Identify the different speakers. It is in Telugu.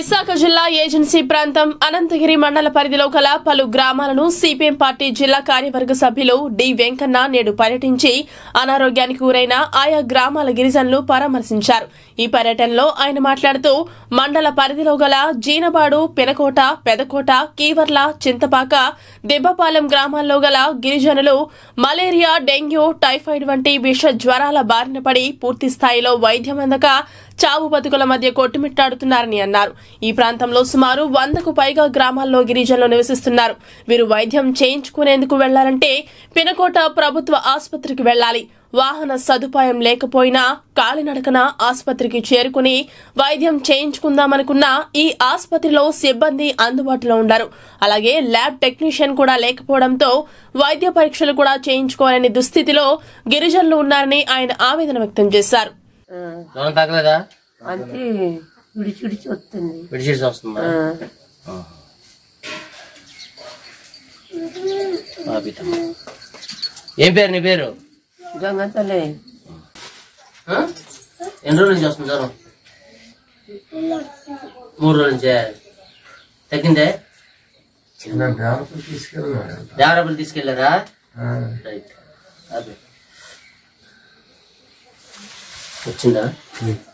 Speaker 1: విశాఖ జిల్లా ఏజెన్సీ ప్రాంతం అనంతగిరి మండల పరిధిలో గల పలు గ్రామాలను సిపిఎం పార్టీ జిల్లా కార్యవర్గ సభ్యులు డి వెంకన్న నేడు పర్యటించి అనారోగ్యానికి గురైన ఆయా గ్రామాల గిరిజనులు పరామర్శించారు ఈ పర్యటనలో ఆయన మాట్లాడుతూ మండల పరిధిలో గల జీనబాడు పెనకోట పెదకోట కీవర్ల చింతపాక దెబ్బపాలెం గ్రామాల్లో గల గిరిజనులు మలేరియా డెంగ్యూ టైఫాయిడ్ వంటి విష జ్వరాల బారిన పడి పూర్తి స్థాయిలో వైద్యం అందక చావు బతుకుల మధ్య కొట్టుమిట్టాడుతున్నారని అన్నారు ఈ ప్రాంతంలో సుమారు వందకు పైగా గ్రామాల్లో గిరిజనులు నివసిస్తున్నారు వీరు వైద్యం చేయించుకునేందుకు వెళ్లాలంటే పినకోట ప్రభుత్వ ఆసుపత్రికి వెళ్లాలి వాహన సదుపాయం లేకపోయినా కాలినడకన ఆసుపత్రికి చేరుకుని వైద్యం చేయించుకుందామనుకున్నా ఈ ఆసుపత్రిలో సిబ్బంది అందుబాటులో ఉండరు అలాగే ల్యాబ్ టెక్నీషియన్ కూడా లేకపోవడంతో వైద్య పరీక్షలు కూడా చేయించుకోవాలని దుస్థితిలో గిరిజనులు ఉన్నారని ఆయన ఆవేదన వ్యక్తం చేశారు
Speaker 2: జ్వరం తగ్గలేదా
Speaker 3: అంతే విడిచి విడిచి వస్తుంది
Speaker 2: విడిచేసి వస్తుందా
Speaker 3: ఆ,
Speaker 2: పాపితం. ఏం పేరు నీ పేరు
Speaker 3: గంగతలే
Speaker 2: ఆ? ఎన్ని రోజుల నుంచి వస్తుంది జ్వరం మూడు రోజుల నుంచే తగ్గిందే దేవరపల్లి తీసుకెళ్లారా రైట్ అదే వచ్చిందా